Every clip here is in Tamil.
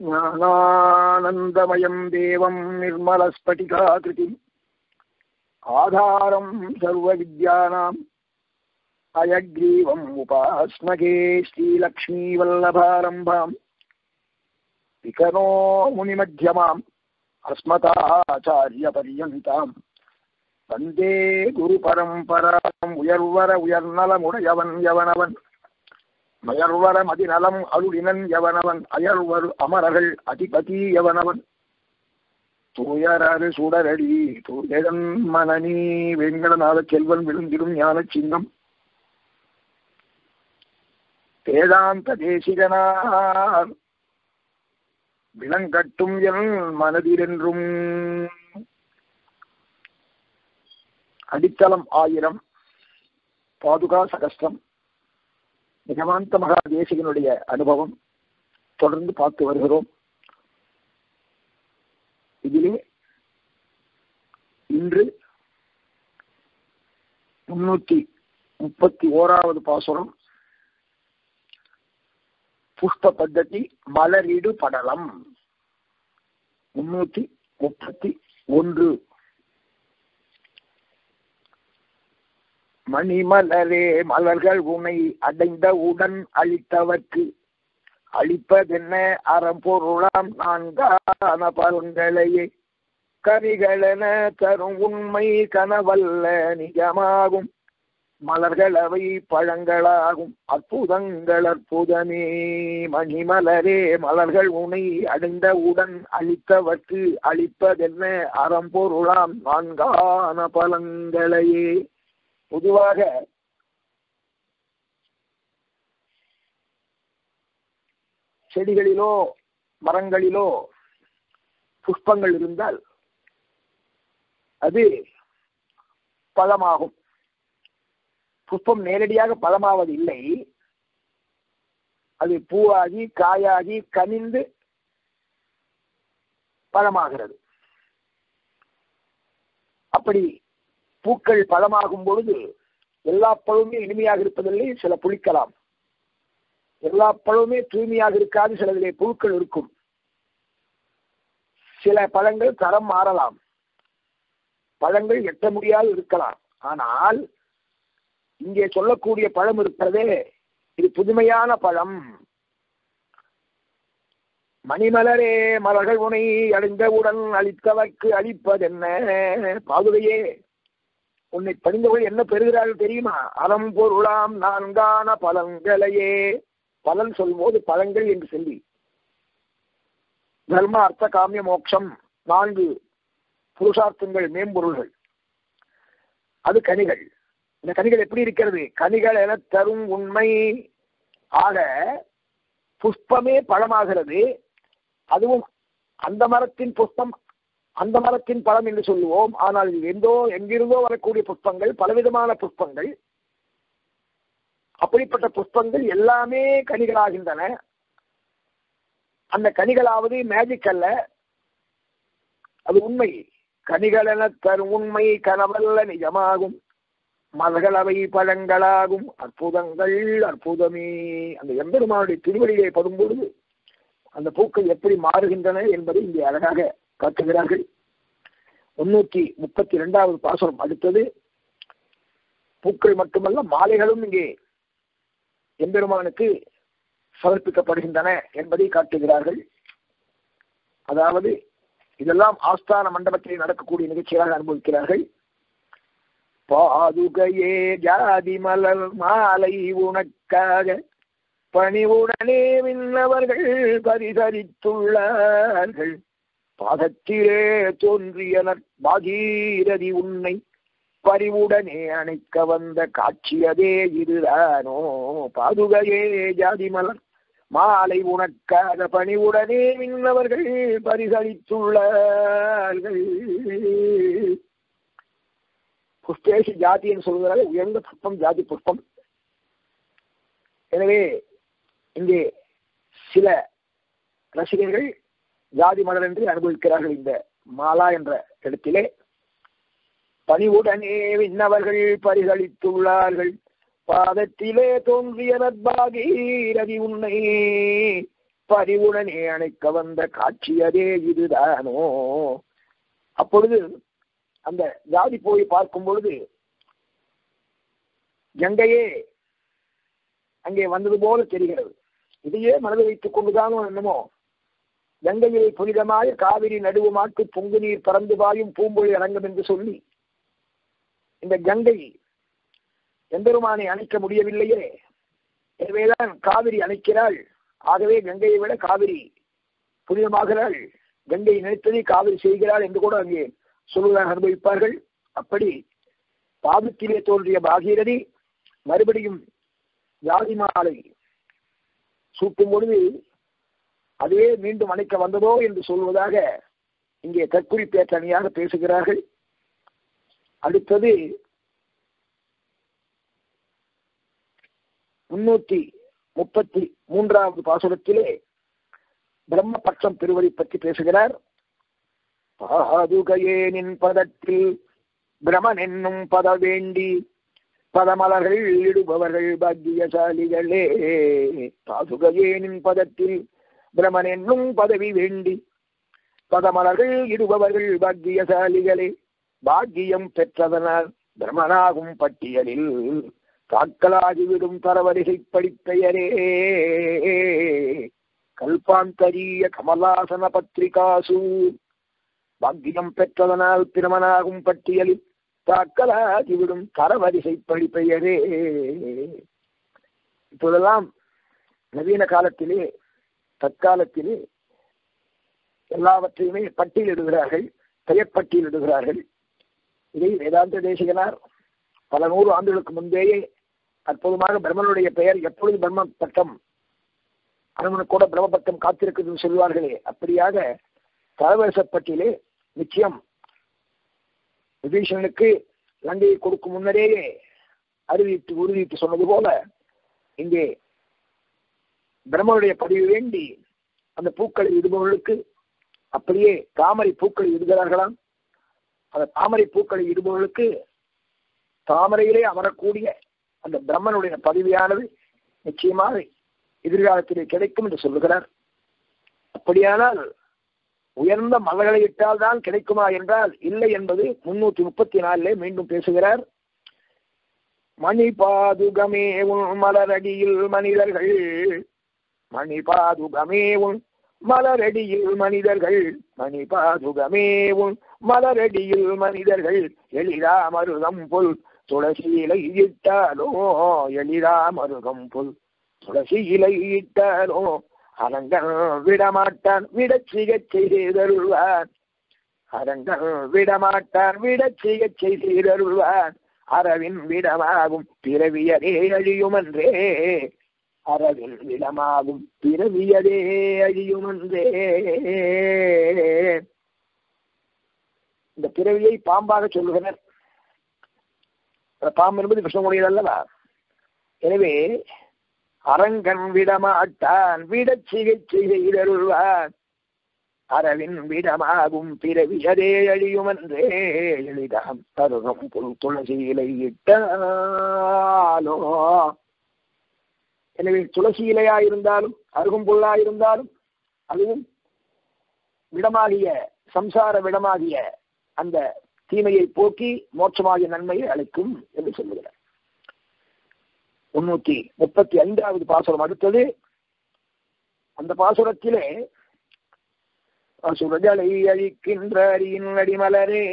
ज्ञानानन्दमयम् देवम् निर्मलस्फटिकाकृतिम् आधारम् सर्वविद्यानाम् अयग्रीवम् उपास्मगे श्रीलक्ष्मीवल्लभारम्भाम् विकनो मुनिमध्यमाम् अस्मताचार्यपर्यन्ताम् வந்தே குரு பரம்பராம் உயர்வர உயர்நலமுடையவன் எவனவன் மயர்வர மதிநலம் அருளினன் எவனவன் அயர்வரு அமரர்கள் அதிபதி எவனவன் தூயரரு சுடரடி தூயகன் மனநீ வெங்கடநாத செல்வன் விழுந்திடும் ஞான சின்னம் வேதாந்த தேசிகனார் விலங்கட்டும் என் மனதிலென்றும் அடித்தளம் ஆயிரம் பாதுகா சகஸ்திரம் நிகமாந்த மகா தேசிகனுடைய அனுபவம் தொடர்ந்து பார்த்து வருகிறோம் இதிலே இன்று முன்னூத்தி முப்பத்தி ஓராவது பாசுரம் புஷ்ப பத்ததி மலரிடு படலம் முன்னூத்தி முப்பத்தி ஒன்று மணிமலரே மலர்கள் உனை அடைந்தவுடன் அளித்தவர்க்கு அளிப்பதென்ன அறம்பொருளாம் நான்கான பலன்களையே கரிகளென தரும் உண்மை கனவல்ல நிஜமாகும் மலர்களவை பழங்களாகும் அற்புதங்கள் அற்புதமே மணிமலரே மலர்கள் உனை அடைந்தவுடன் அளித்தவர்க்கு அளிப்பதென்ன அறம்பொருளாம் நான்கான பலன்களையே பொதுவாக செடிகளிலோ மரங்களிலோ புஷ்பங்கள் இருந்தால் அது பழமாகும் புஷ்பம் நேரடியாக பழமாவது இல்லை அது பூவாகி காயாகி கனிந்து பழமாகிறது அப்படி பூக்கள் பழமாகும் பொழுது எல்லா பழமுமே இனிமையாக இருப்பதில்லை சில புளிக்கலாம் எல்லா பழமுமே தூய்மையாக இருக்காது சிலதிலே புழுக்கள் இருக்கும் சில பழங்கள் தரம் மாறலாம் பழங்கள் எட்ட முடியாது இருக்கலாம் ஆனால் இங்கே சொல்லக்கூடிய பழம் இருக்கிறதே இது புதுமையான பழம் மணிமலரே மலர்கள் உனை அடைந்தவுடன் அளித்தவர்க்கு அளிப்பதென்ன பாதுகையே உன்னை பணிந்தவர்கள் என்ன பெறுகிறார்கள் தெரியுமா அறம் பொருளாம் நான்கான பலன்களையே பலன் சொல்லும்போது பழங்கள் என்று சொல்லி தர்ம அர்த்த காமிய மோட்சம் நான்கு புருஷார்த்தங்கள் மேம்பொருள்கள் அது கனிகள் இந்த கனிகள் எப்படி இருக்கிறது கனிகள் என தரும் உண்மை ஆக புஷ்பமே பழமாகிறது அதுவும் அந்த மரத்தின் புஷ்பம் அந்த மரத்தின் பழம் என்று சொல்லுவோம் ஆனால் இது எந்தோ எங்கிருந்தோ வரக்கூடிய புஷ்பங்கள் பலவிதமான புஷ்பங்கள் அப்படிப்பட்ட புஷ்பங்கள் எல்லாமே கனிகளாகின்றன அந்த கனிகளாவது மேஜிக் அல்ல அது உண்மை கனிகள் என தரும் உண்மை கனவல்ல நிஜமாகும் மலர்களவை பழங்களாகும் அற்புதங்கள் அற்புதமே அந்த எம்பெருமானுடைய திருவடியிலே படும்பொழுது அந்த பூக்கள் எப்படி மாறுகின்றன என்பதை இங்கே அழகாக காட்டுகிறார்கள் முன்னூற்றி முப்பத்தி இரண்டாவது பாசுரம் அடுத்தது பூக்கள் மட்டுமல்ல மாலைகளும் இங்கே எம்பெருமானுக்கு சமர்ப்பிக்கப்படுகின்றன என்பதை காட்டுகிறார்கள் அதாவது இதெல்லாம் ஆஸ்தான மண்டபத்தில் நடக்கக்கூடிய நிகழ்ச்சியாக அனுபவிக்கிறார்கள் பாதுகையே ஜாதி மலர் மாலை உனக்காக பணிவுடனே விண்ணவர்கள் பரிசரித்துள்ளார்கள் பாதத்திலே தோன்றிய பாகீரதி உன்னை பரிவுடனே அணைக்க வந்த காட்சியதே இதுதானோ பாதுகையே ஜாதி மலர் மாலை உனக்காக பணிவுடனே விண்ணவர்கள் பரிசளித்துள்ளார்கள் புஷ்பேஷி ஜாதி என்று சொல்வதால் உயர்ந்த புஷ்பம் ஜாதி புஷ்பம் எனவே இங்கே சில ரசிகர்கள் ஜாதி மலர் என்று அனுபவிக்கிறார்கள் இந்த மாலா என்ற இடத்திலே பணிவுடனே விண்ணவர்கள் பரிசளித்துள்ளார்கள் பாதத்திலே தோன்றிய நற்பாகீரதி உன்னை பறிவுடனே அணைக்க வந்த காட்சியதே இதுதானோ அப்பொழுது அந்த ஜாதி போய் பார்க்கும் பொழுது கங்கையே அங்கே வந்தது போல தெரிகிறது இதையே மனதில் வைத்துக் கொண்டுதானோ என்னமோ கங்கையை புனிதமாய காவிரி நடுவுமாட்டு பொங்கு நீர் பறந்து பாயும் பூம்பொழி அரங்கம் என்று சொல்லி இந்த கங்கை எம்பெருமானை அணைக்க முடியவில்லையே எனவேதான் காவிரி அணைக்கிறாள் ஆகவே கங்கையை விட காவிரி புனிதமாகிறாள் கங்கை நினைத்ததை காவிரி செய்கிறாள் என்று கூட அங்கே சொல்வதாக அனுபவிப்பார்கள் அப்படி பாதத்திலே தோன்றிய பாகீரதி மறுபடியும் ஜாதி மாலை சூட்டும் பொழுது அதுவே மீண்டும் அணைக்க வந்ததோ என்று சொல்வதாக இங்கே தற்குறிப்பேற்றணியாக பேசுகிறார்கள் அடுத்தது முன்னூத்தி முப்பத்தி மூன்றாவது பாசுரத்திலே பிரம்மபட்சம் பெறுவதை பற்றி பேசுகிறார் பாதுகையேனின் பதத்தில் பிரமன் என்னும் பத வேண்டி பதமலர்கள் இடுபவர்கள் பாக்கியசாலிகளே பாதுகையேனின் பதத்தில் பிரமன் என்னும் பதவி வேண்டி பதமலர்கள் இடுபவர்கள் பாக்கியசாலிகளே பாக்கியம் பெற்றதனால் பிரமனாகும் பட்டியலில் தாக்கலாகிவிடும் தரவரிசை படிப்பெயரே கல்பாந்தரிய கமலாசன பத்திரிகாசு பாக்கியம் பெற்றதனால் பிரமனாகும் பட்டியலில் தாக்கலாகிவிடும் தரவரிசை படிப்பெயரே இப்போதெல்லாம் நவீன காலத்திலே தற்காலத்திலே எல்லாவற்றையுமே பட்டியலிடுகிறார்கள் பெயர்பட்டியலிடுகிறார்கள் இதை வேதாந்த தேசிகனார் பல நூறு ஆண்டுகளுக்கு முன்பேயே அற்புதமாக பிரம்மனுடைய பெயர் எப்பொழுது பிரம்ம பட்டம் அனுமனுக்கு கூட பிரம்ம பட்டம் காத்திருக்குதுன்னு சொல்வார்களே அப்படியாக தரவரிசப்பட்டியிலே நிச்சயம் விபீஷணனுக்கு லங்கையை கொடுக்கும் முன்னரேயே அறிவித்து உறுதிட்டு சொன்னது போல இங்கே பிரம்மனுடைய பதிவு வேண்டி அந்த பூக்களை இடுபவர்களுக்கு அப்படியே தாமரை பூக்களை இடுகிறார்களாம் அந்த தாமரை பூக்களை இடுபவர்களுக்கு தாமரையிலே அமரக்கூடிய அந்த பிரம்மனுடைய பதவியானது நிச்சயமாக எதிர்காலத்திலே கிடைக்கும் என்று சொல்லுகிறார் அப்படியானால் உயர்ந்த மலர்களை இட்டால் தான் கிடைக்குமா என்றால் இல்லை என்பது முன்னூத்தி முப்பத்தி நாலிலே மீண்டும் பேசுகிறார் மணி பாதுகமே உன் மலரடியில் மனிதர்கள் மணி பாதுகமே உன் மலரடியில் மனிதர்கள் மணி பாதுகமே உன் மலரடியில் மனிதர்கள் எளிதா மருதம் புல் துளசி இலை இட்டாலோ எளிதா மருதம் புல் துளசி இலை இட்டாலோ அரங்கன் விடமாட்டான் விட சிகிச்சை செய்தருள்வான் அரங்கன் விடமாட்டான் விட சிகிச்சை செய்தருள்வான் அறவின் விடமாகும் பிறவியரே அழியுமன்றே அறவின் விடமாகும் பிறவியரே அழியுமன்றே இந்த பிறவியை பாம்பாக சொல்லுகிறனர் பாம்பு என்பது விஷமுடையது அல்லவா எனவே அரங்கன் விடமாட்டான் விட சிகிச்சை செய்தருள்வான் அரவின் விடமாகும் பிறவியதே அழியுமன்றே எளிதாம் தருகம் புல் துளசியிலை இட்டாலோ எனவே துளசி இலையா இருந்தாலும் அருகும் புல்லா இருந்தாலும் அதுவும் விடமாகிய சம்சார விடமாகிய அந்த தீமையை போக்கி மோட்சமாகிய நன்மையை அளிக்கும் என்று சொல்லுகிறார் முன்னூத்தி முப்பத்தி ஐந்தாவது பாசுரம் அடுத்தது அந்த பாசுரத்திலே சுரஜலை அழிக்கின்ற அரியின் அடிமலரே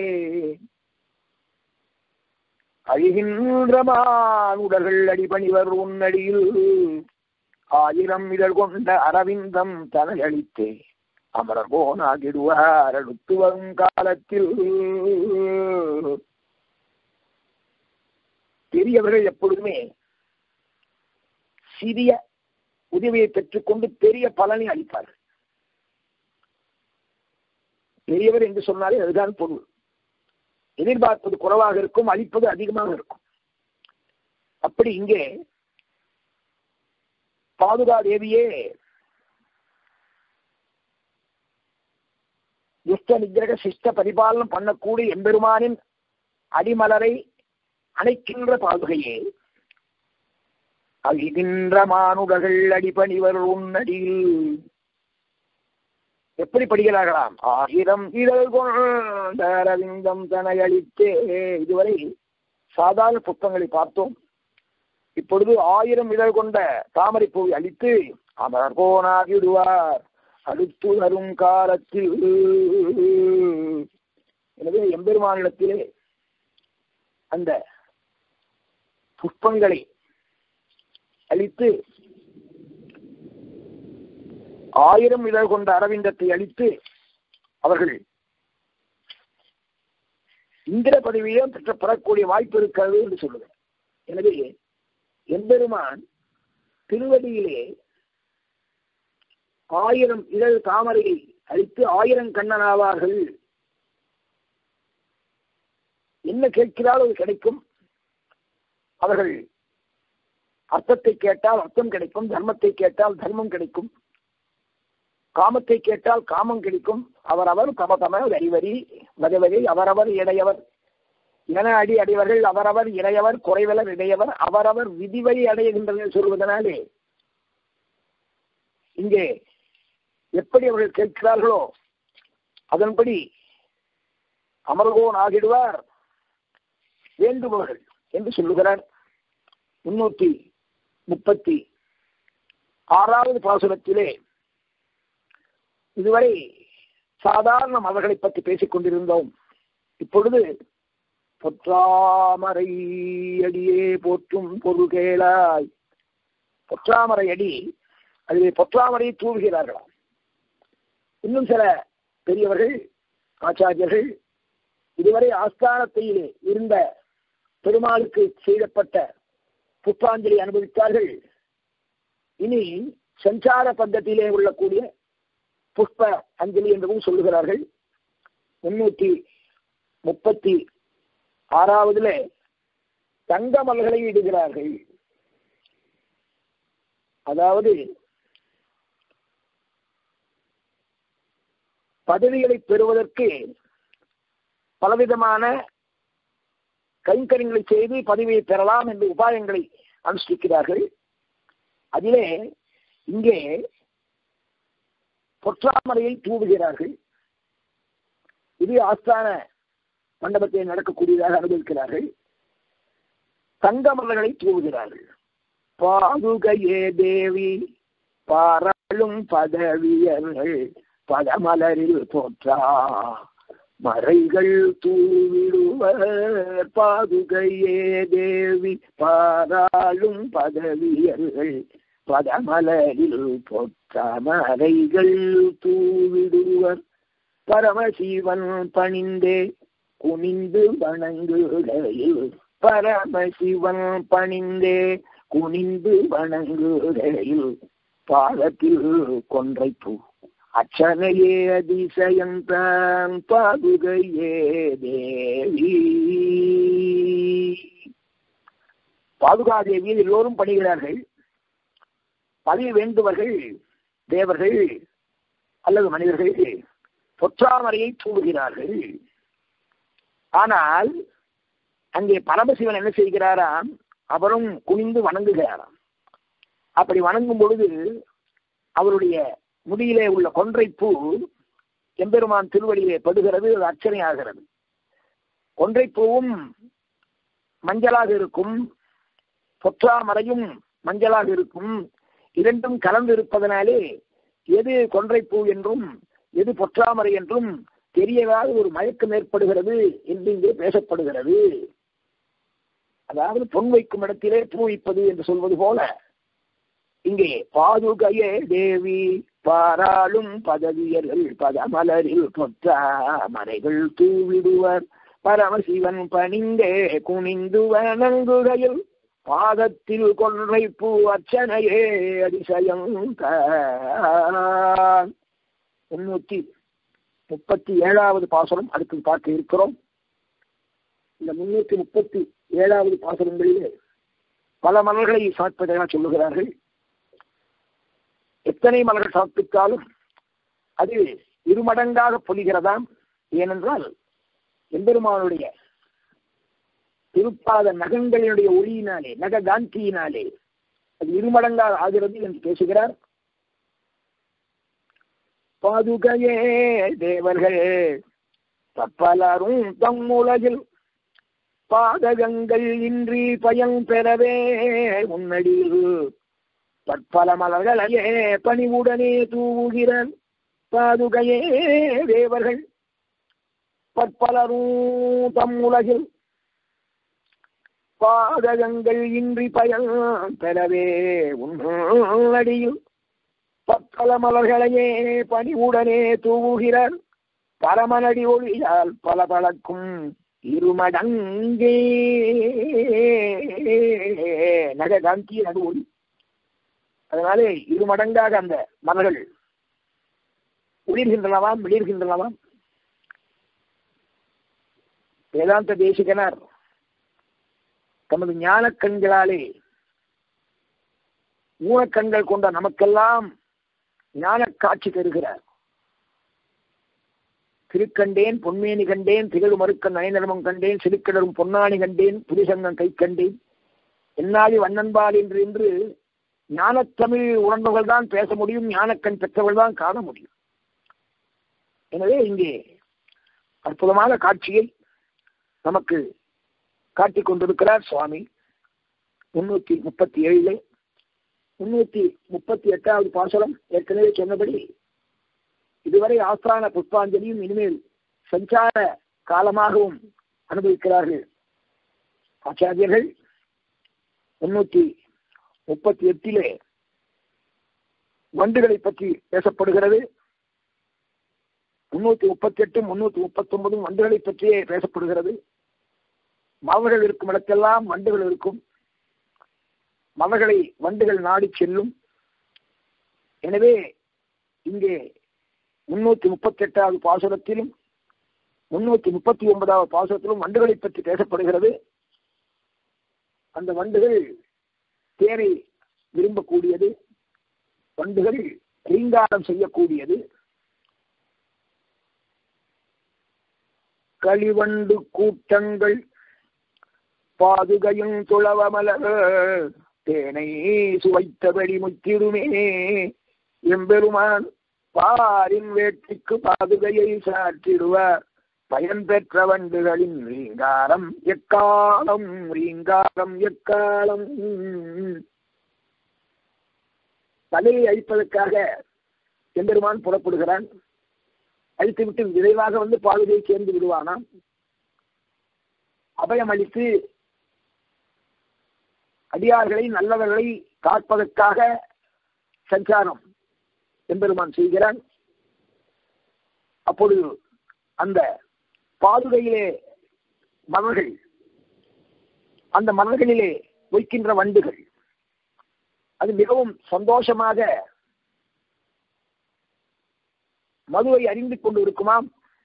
அழிகின்ற மானுடர்கள் அடிபணிவர் உன்னடியில் ஆயிரம் இதழ் கொண்ட அரவிந்தம் தனயளித்தே அமரர் போனாகிடுவார் அடுத்து வரும் காலத்தில் பெரியவர்கள் எப்பொழுதுமே சிறிய உதவியை பெற்றுக்கொண்டு பெரிய பலனை அளிப்பார்கள் பெரியவர் என்று சொன்னாலே அதுதான் பொருள் எதிர்பார்ப்பது குறைவாக இருக்கும் அளிப்பது அதிகமாக இருக்கும் அப்படி இங்கே பாதுகா தேவியே துஷ்ட நிகிரக சிஷ்ட பரிபாலனம் பண்ணக்கூடிய எம்பெருமானின் அடிமலரை அணைக்கின்ற பாதுகையே அழிகின்ற மானுடர்கள் அடிபணிவர் உன்னடியில் எப்படி படிக்கிறார்களாம் ஆயிரம் இதழ் கொண்ட அரவிந்தம் தனை அளித்தே இதுவரை சாதாரண புத்தகங்களை பார்த்தோம் இப்பொழுது ஆயிரம் இதழ் கொண்ட தாமரை பூவை அளித்து அமர் கோனாகிடுவார் அடுத்து வரும் காலத்தில் எனவே எம்பெருமானிடத்திலே அந்த புஷ்பங்களை அளித்து ஆயிரம் இதழ் கொண்ட அரவிந்தத்தை அளித்து அவர்கள் இந்திர பதவியிலும் பெற்ற பெறக்கூடிய வாய்ப்பு இருக்கிறது என்று சொல்லுகிறார் எனவே எம்பெருமான் திருவடியிலே ஆயிரம் இதழ் தாமரையை அளித்து ஆயிரம் கண்ணனாவார்கள் என்ன கேட்கிறால் அது கிடைக்கும் அவர்கள் அர்த்தத்தை கேட்டால் அர்த்தம் கிடைக்கும் தர்மத்தை கேட்டால் தர்மம் கிடைக்கும் காமத்தை கேட்டால் காமம் கிடைக்கும் அவரவர் தம தம வரிவரி வரிவரி அவரவர் இடையவர் என அடி அடைவர்கள் அவரவர் இடையவர் குறைவலர் இடையவர் அவரவர் விதிவழி அடைகின்றது சொல்வதனாலே இங்கே எப்படி அவர்கள் கேட்கிறார்களோ அதன்படி அமர்கோன் ஆகிடுவார் வேண்டுபவர்கள் என்று சொல்லுகிறார் முன்னூத்தி முப்பத்தி ஆறாவது பாசுரத்திலே இதுவரை சாதாரண மலர்களை பற்றி பேசிக் கொண்டிருந்தோம் இப்பொழுது பொற்றாமரை அடியே போற்றும் பொருள் கேளாய் பொற்றாமரை அடி அதிலே பொற்றாமரை தூவுகிறார்களாம் இன்னும் சில பெரியவர்கள் ஆச்சாரியர்கள் இதுவரை ஆஸ்தானத்தையிலே இருந்த பெருமாளுக்கு செய்யப்பட்ட புஷ்பாஞ்சலி அனுபவித்தார்கள் இனி சஞ்சார பద్ధதியிலே உள்ளக்கூடிய புஷ்ப அஞ்சலி என்றும் சொல்லுகிறார்கள் முன்னூத்தி முப்பத்தி ஆறாவதுல தங்க மல்களை இடுகிறார்கள் அதாவது பதவிகளை பெறுவதற்கு பலவிதமான கைங்கரியங்களை செய்து பதவியை பெறலாம் என்ற உபாயங்களை அனுஷ்டிக்கிறார்கள் அதிலே இங்கே பொற்றாமரையை தூவுகிறார்கள் இது ஆஸ்தான மண்டபத்தில் நடக்கக்கூடியதாக அனுபவிக்கிறார்கள் தங்க மலர்களை தூவுகிறார்கள் பாதுகையே தேவி பாராளும் பதவியர்கள் பதமலரில் போற்றா மறைகள் தூவிடுவர் பாதுகையே தேவி பாராளும் பதவியர்கள் பதமலரில் பொற்ற மறைகள் தூவிடுவர் பரமசிவன் பணிந்தே குனிந்து வணங்குகையில் பரமசிவன் பணிந்தே குனிந்து வணங்குகையில் பாதத்தில் கொன்றை பூ அச்சனையே அதிசயந்தான் பாதுகையே தேவி பாதுகாதேவியில் எல்லோரும் பணிகிறார்கள் பதவி வேண்டுவர்கள் தேவர்கள் அல்லது மனிதர்கள் பொற்றாமரையை தூவுகிறார்கள் ஆனால் அங்கே பரமசிவன் என்ன செய்கிறாராம் அவரும் குனிந்து வணங்குகிறாராம் அப்படி வணங்கும் பொழுது அவருடைய முடியிலே உள்ள கொன்றை பூ எம்பெருமான் திருவடியிலே படுகிறது அது அர்ச்சனை ஆகிறது கொன்றை பூவும் மஞ்சளாக இருக்கும் பொற்றாமரையும் மஞ்சளாக இருக்கும் இரண்டும் கலந்து இருப்பதனாலே எது கொன்றை பூ என்றும் எது பொற்றாமரை என்றும் தெரியவாத ஒரு மயக்கம் ஏற்படுகிறது என்று இங்கே பேசப்படுகிறது அதாவது பொன் வைக்கும் இடத்திலே பூ வைப்பது என்று சொல்வது போல இங்கே பாதுகையே தேவி பாராளும் பதவியர்கள் பதமலரில் பொற்ற மறைகள் தூவிடுவர் பரமசிவன் பணிந்தே குனிந்து வணங்குகையில் பாதத்தில் கொன்றை பூ அர்ச்சனையே அதிசயம் முன்னூத்தி முப்பத்தி ஏழாவது பாசனம் அடுத்து பார்க்க இருக்கிறோம் இந்த முன்னூத்தி முப்பத்தி ஏழாவது பாசனங்களிலே பல மலர்களை சமர்ப்பதாக சொல்லுகிறார்கள் எத்தனை மலர்கள் சமர்ப்பித்தாலும் அது இருமடங்காக பொலிகிறதாம் ஏனென்றால் எம்பெருமானுடைய திருப்பாத நகங்களினுடைய ஒளியினாலே நக காந்தியினாலே அது இருமடங்கால் ஆகிறது என்று பேசுகிறார் பாதுகையே தேவர்கள் தப்பலரும் தம் உலகில் பாதகங்கள் இன்றி பயன் பெறவே உன்னடியில் பற்பல மலர்களையே பணிவுடனே தூவுகிறார் பாதுகையே தேவர்கள் பற்பலரும் தம் உலகில் பாதகங்கள் இன்றி பயன் பெறவே உன்னடியில் பற்பல மலர்களையே பணிவுடனே தூவுகிறார் பரமனடி ஒளியால் பல பழக்கும் இருமடங்கே நக காந்தி நடு ஒளி அதனாலே இருமடங்காக அந்த மலர்கள் ஒளிர்கின்றனவாம் விளிர்கின்றனவாம் வேதாந்த தேசிகனார் தமது ஞான கண்களாலே ஊனக்கண்கள் கொண்ட நமக்கெல்லாம் ஞான காட்சி தருகிறார் திருக்கண்டேன் பொன்மேனி கண்டேன் திகழ் மறுக்கன் நயனரமம் கண்டேன் சிறுக்கிடரும் பொன்னாணி கண்டேன் புரிசங்கம் கை கண்டேன் என்னாதி வண்ணன்பால் என்று என்று ஞானத்தமிழ் உணர்ந்தவர்கள் தான் பேச முடியும் ஞானக்கண் பெற்றவர்கள் தான் காண முடியும் எனவே இங்கே அற்புதமான காட்சியை நமக்கு காட்டிக் கொண்டிருக்கிறார் சுவாமி முன்னூத்தி முப்பத்தி ஏழிலே முன்னூத்தி முப்பத்தி எட்டாவது பாசனம் ஏற்கனவே சொன்னபடி இதுவரை ஆஸ்தான புஷ்பாஞ்சலியும் இனிமேல் சஞ்சார காலமாகவும் அனுபவிக்கிறார்கள் ஆச்சாரியர்கள் முன்னூத்தி முப்பத்தி எட்டிலே வண்டுகளை பற்றி பேசப்படுகிறது முன்னூத்தி முப்பத்தி எட்டு முன்னூத்தி முப்பத்தி ஒன்பதும் வண்டுகளை பற்றியே பேசப்படுகிறது மலர்கள் இருக்கும் இடத்தெல்லாம் வண்டுகள் இருக்கும் மலர்களை வண்டுகள் நாடி செல்லும் எனவே இங்கே முன்னூத்தி முப்பத்தி எட்டாவது பாசுரத்திலும் முன்னூத்தி முப்பத்தி ஒன்பதாவது பாசுரத்திலும் வண்டுகளை பற்றி பேசப்படுகிறது அந்த வண்டுகள் தேரை விரும்பக்கூடியது வண்டுகள் ரீங்காரம் செய்யக்கூடியது களிவண்டு கூட்டங்கள் பாதுகையும் துளவமலர் தேனை சுவைத்தபடி முத்திடுமே எம்பெருமான் பாரின் வேட்டைக்கு பாதுகையை சாற்றிடுவார் பயன் பெற்ற வண்டுகளின் ரீங்காரம் எக்காலம் ரீங்காரம் எக்காலம் தலையை அழிப்பதற்காக எம்பெருமான் புறப்படுகிறான் அழித்துவிட்டு விரைவாக வந்து பாதுகையை சேர்ந்து விடுவானாம் அபயம் அளித்து அடியார்களை நல்லவர்களை காப்பதற்காக சஞ்சாரம் எம்பெருமான் செய்கிறான் அப்பொழுது அந்த பாதுகையிலே மலர்கள் அந்த மலர்களிலே வைக்கின்ற வண்டுகள் அது மிகவும் சந்தோஷமாக மதுவை அறிந்து கொண்டு இருக்குமாம்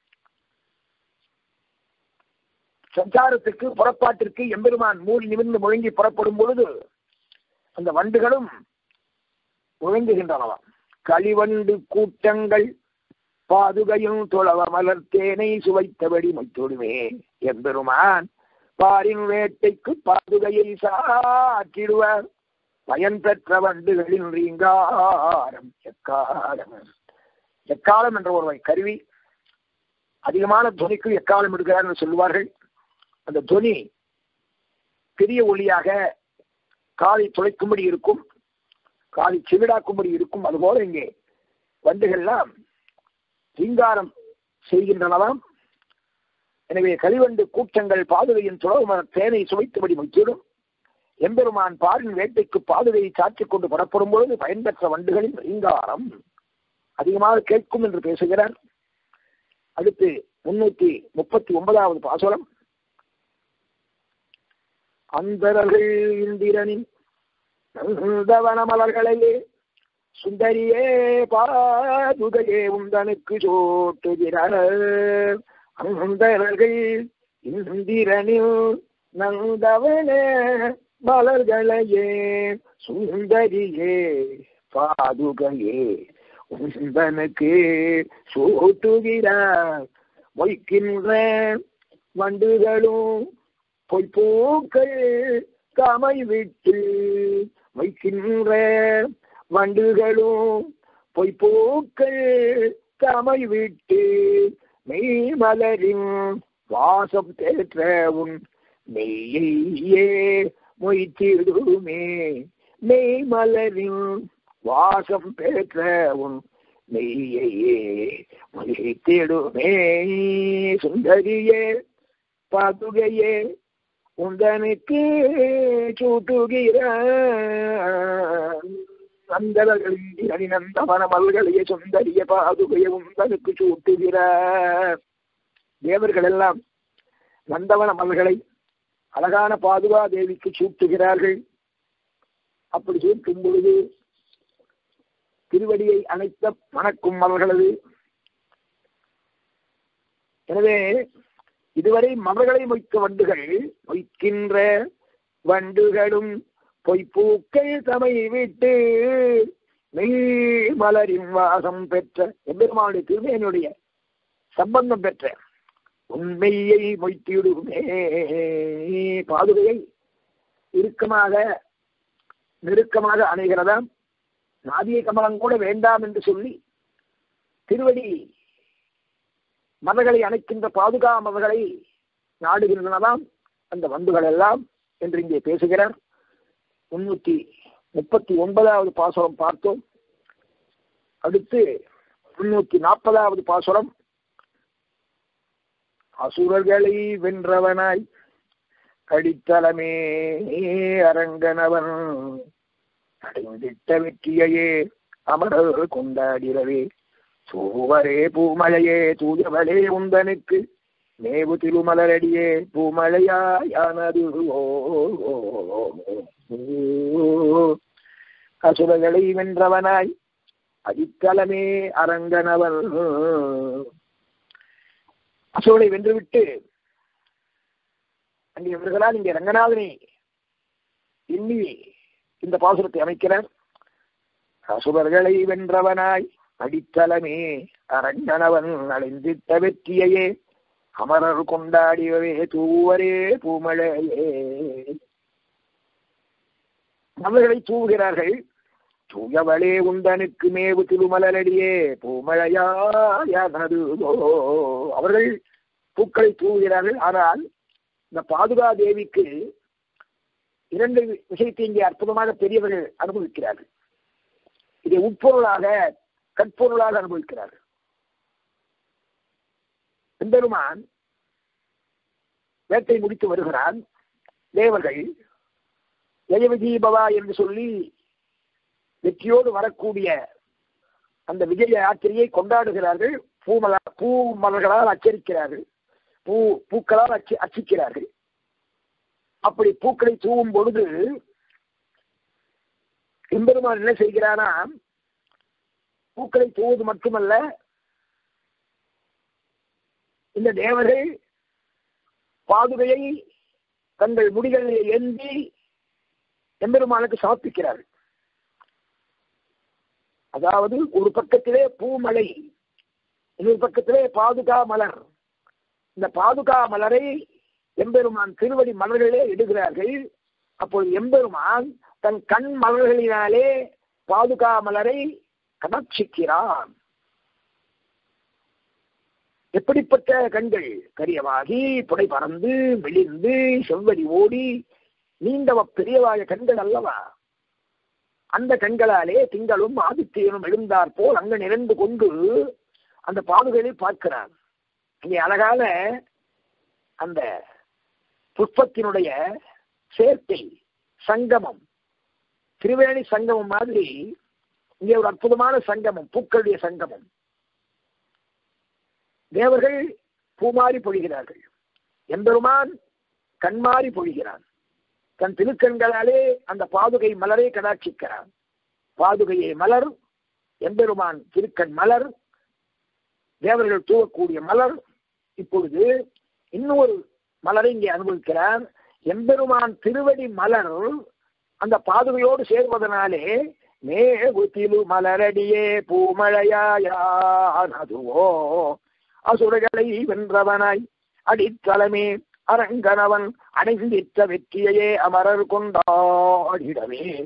சஞ்சாரத்திற்கு புறப்பாட்டிற்கு எம்பெருமான் மூடி நிமிர்ந்து முழங்கி புறப்படும் பொழுது அந்த வண்டுகளும் முழங்குகின்றனவாம் களிவண்டு கூட்டங்கள் பாதுகையும் துளவ மலர்த்தேனை சுவைத்தபடி மைத்தொடுவே எம்பெருமான் பாரின் வேட்டைக்கு பாதுகையை சாற்றிடுவார் பயன் பெற்ற வண்டுகளின் ரீங்காரம் எக்காலம் எக்காலம் என்ற ஒரு கருவி அதிகமான துணிக்கு எக்காலம் எடுக்கிறார் என்று சொல்லுவார்கள் அந்த துணி பெரிய ஒளியாக காலை துளைக்கும்படி இருக்கும் காலை செவிடாக்கும்படி இருக்கும் அதுபோல இங்கே வண்டுகள்லாம் ரீங்காரம் செய்கின்றனவாம் எனவே கலிவண்டு கூட்டங்கள் பாதுகையின் துளவு தேனை சுவைத்தபடி முக்கிடும் எம்பெருமான் பாரின் வேட்டைக்கு பாதுகையை சாற்றிக் கொண்டு புறப்படும் பொழுது பயன்பெற்ற வண்டுகளின் ரீங்காரம் அதிகமாக கேட்கும் என்று பேசுகிறார் அடுத்து முன்னூத்தி முப்பத்தி ஒன்பதாவது பாசுரம் அந்தரர்கள் இந்திரனின் மலர்களையே சுந்தரியே பாதுகையே உந்தனுக்கு சோட்டுகிறார் அந்தரர்கள் இந்திரனில் நந்தவன மலர்களையே சுந்தரியே பாதுகையே உந்தனுக்கு சூட்டுகிறார் மொய்க்கின்ற வண்டுகளும் பொய்ப்பூக்கள் கமை விட்டு வைக்கின்ற வண்டுகளும் பொய்ப்போக்கள் தமை விட்டு மெய்மலரின் வாசம் தேற்ற உன் மெய்யே மொய்த்திடுமே மெய்மலரின் வாசம் பெற்ற உன் மெய்யையே மொய்த்திடுமே சுந்தரியே பாதுகையே உந்தனுக்கு சூட்டுகிற நந்தவர்களின் அணிநந்தவன மல்களைய சுந்தரிய பாதுகைய உந்தனுக்கு சூட்டுகிற தேவர்கள் எல்லாம் நந்தவன மல்களை அழகான பாதுகா தேவிக்கு சூட்டுகிறார்கள் அப்படி சூட்டும் பொழுது திருவடியை அணைத்த மணக்கும் மலர்களது எனவே இதுவரை மலர்களை மொய்த்த வண்டுகள் மொய்க்கின்ற வண்டுகளும் பொய்ப்பூக்கள் தமை விட்டு மெய் மலரின் வாசம் பெற்ற எம்பெருமானுடைய திருமேனுடைய சம்பந்தம் பெற்ற உண்மையை மொய்த்திடுமே பாதுகையை இறுக்கமாக நெருக்கமாக அணைகிறதாம் நாதிய கமலம் கூட வேண்டாம் என்று சொல்லி திருவடி மதகளை அணைக்கின்ற பாதுகா மதகளை நாடுகின்றனதாம் அந்த வண்டுகள் எல்லாம் என்று இங்கே பேசுகிறார் முன்னூத்தி முப்பத்தி ஒன்பதாவது பாசுரம் பார்த்தோம் அடுத்து முன்னூத்தி நாற்பதாவது பாசுரம் அசுரர்களை வென்றவனாய் கடித்தலமே அரங்கனவன் அடைந்திட்ட வெற்றியையே அமரர் கொண்டாடிரவே சூவரே பூமழையே தூயவளே உந்தனுக்கு மேவு திருமலரடியே பூமழையாயானது அசுரர்களை வென்றவனாய் அடித்தலமே அரங்கனவன் அசுரனை வென்றுவிட்டு அங்கே இவர்களால் இங்கே ரங்கநாதனை எண்ணி இந்த பாசுரத்தை அமைக்கிறார் அசுரர்களை வென்றவனாய் அடித்தலமே அரங்கனவன் அடைந்திட்ட வெற்றியையே அமரர் கொண்டாடியவே தூவரே பூமழையே மலர்களை தூவுகிறார்கள் தூயவளே உந்தனுக்கு மேவு திருமலரடியே பூமழையானது அவர்கள் பூக்களை தூவுகிறார்கள் ஆனால் இந்த பாதுகா தேவிக்கு இரண்டு விஷயத்தை இங்கே அற்புதமாக பெரியவர்கள் அனுபவிக்கிறார்கள் இதை உட்பொருளாக கற்பொருளாக அனுபவிக்கிறார்கள் பெருமான் வேட்டை முடித்து வருகிறான் தேவர்கள் ஜெயவிஜீபவா என்று சொல்லி வெற்றியோடு வரக்கூடிய அந்த விஜய யாத்திரையை கொண்டாடுகிறார்கள் பூமல பூ மலர்களால் அச்சரிக்கிறார்கள் பூ பூக்களால் அச்சு அச்சிக்கிறார்கள் அப்படி பூக்களை தூவும் பொழுது எம்பெருமான் என்ன செய்கிறானா பூக்களை தூவது மட்டுமல்ல இந்த தேவர்கள் பாதுகையை தங்கள் முடிகளை ஏந்தி எம்பெருமானுக்கு சமர்ப்பிக்கிறார்கள் அதாவது ஒரு பக்கத்திலே பூமலை இன்னொரு பக்கத்திலே பாதுகா மலர் இந்த பாதுகா மலரை எம்பெருமான் திருவடி மலர்களே இடுகிறார்கள் அப்பொழுது எம்பெருமான் தன் கண் மலர்களினாலே பாதுகா மலரை கடாட்சிக்கிறான் எப்படிப்பட்ட கண்கள் கரியவாகி புடை பறந்து மெலிந்து செவ்வடி ஓடி நீண்டவ பெரியவாய கண்கள் அல்லவா அந்த கண்களாலே திங்களும் ஆதித்யனும் எழுந்தார் போல் அங்கு நிறைந்து கொண்டு அந்த பாதுகளை பார்க்கிறார் இங்கே அழகான அந்த புஷ்பத்தினுடைய சேர்க்கை சங்கமம் திருவேணி சங்கமம் மாதிரி இங்கே ஒரு அற்புதமான சங்கமம் பூக்களுடைய சங்கமம் தேவர்கள் பூமாறி பொழிகிறார்கள் எம்பெருமான் கண்மாறி பொழிகிறான் தன் திருக்கண்களாலே அந்த பாதுகை மலரை கடாட்சிக்கிறான் பாதுகையை மலர் எம்பெருமான் திருக்கண் மலர் தேவர்கள் தூவக்கூடிய மலர் இப்பொழுது இன்னொரு மலரை இங்கே அனுபவிக்கிறார் எம்பெருமான் திருவடி மலர் அந்த பாதுகையோடு சேர்வதனாலே மேகுத்திலு மலரடியே பூமழையாயானதுவோ அசுரர்களை வென்றவனாய் அடித்தலமே அரங்கனவன் அடைந்திட்ட வெற்றியையே அமரர் கொண்டாடிடவே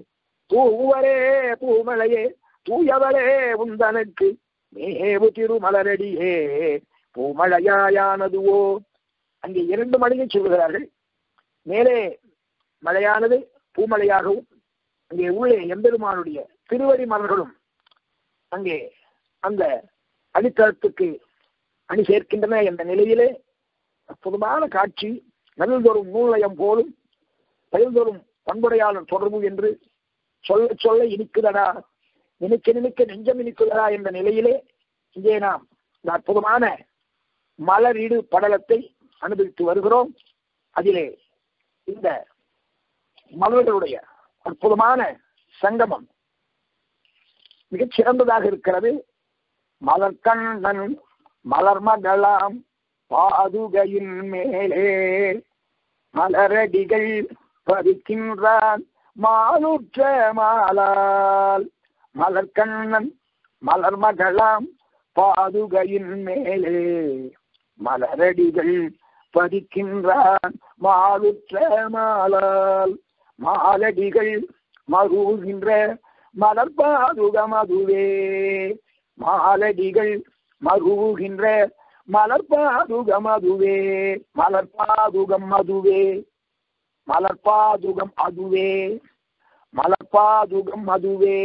தூவரே பூமலையே தூயவளே உந்தனுக்கு மேவு திருமலரடியே பூமழையாயானதுவோ அங்கே இரண்டு மழையை சொல்கிறார்கள் மேலே மழையானது பூமழையாகவும் அங்கே உள்ளே எம்பெருமானுடைய திருவடி மலர்களும் அங்கே அந்த அடித்தளத்துக்கு அணி சேர்க்கின்றன என்ற நிலையிலே அற்புதமான காட்சி நல்லதொரும் நூலயம் போலும் பயில்தொரும் பண்புடையாளர் தொடர்பு என்று சொல்ல சொல்ல இனிக்குதடா நினைக்க நினைக்க நெஞ்சம் இனிக்குதடா என்ற நிலையிலே இங்கே நாம் இந்த அற்புதமான மலரீடு படலத்தை அனுபவித்து வருகிறோம் அதிலே இந்த மலர்களுடைய அற்புதமான சங்கமம் மிகச் சிறந்ததாக இருக்கிறது மலர்கண்ணன் மலர் மகளாம் பாதுகையின் மேலே மலரடிகள் பதிக்கின்றான் மாலுற்ற மாலால் மலர்கண்ணன் மலர் மகளாம் பாதுகையின் மேலே மலரடிகள் பதிக்கின்றான் மாலுற்ற மாலால் மாலடிகள் மருகின்ற மலர் பாதுகம் அதுவே மாலடிகள் மருகின்ற மலர் பாதுகம் அதுவே மலர் பாதுகம் அதுவே மலர் பாதுகம் அதுவே மலர் பாதுகம் அதுவே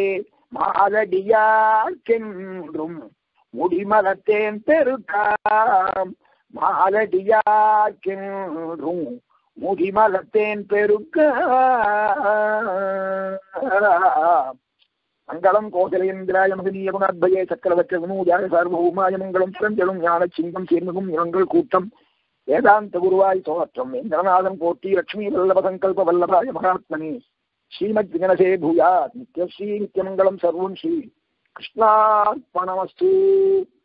மாலடியார்க்கென்றும் முடிமலத்தேன் பெருக்காம் மாலடியார்க்கென்றும் முடிமலத்தேன் பெருக்க மங்களம் கோசலேந்திராய மகனீய குணாத்பயே சக்கரவர்த்தி வினூஜாய சார்வபௌமாய மங்களம் சிறஞ்சலும் ஞான சிங்கம் சீர்மிகும் இரங்கள் கூட்டம் வேதாந்த குருவாய் தோற்றம் இந்திரநாதன் போட்டி லட்சுமி வல்லப சங்கல்ப வல்லபாய மகாத்மனி ஸ்ரீமத் விகனசே பூயாத் நித்யஸ்ரீ நித்யமங்கலம் சர்வம் ஸ்ரீ கிருஷ்ணார்ப்பணமஸ்து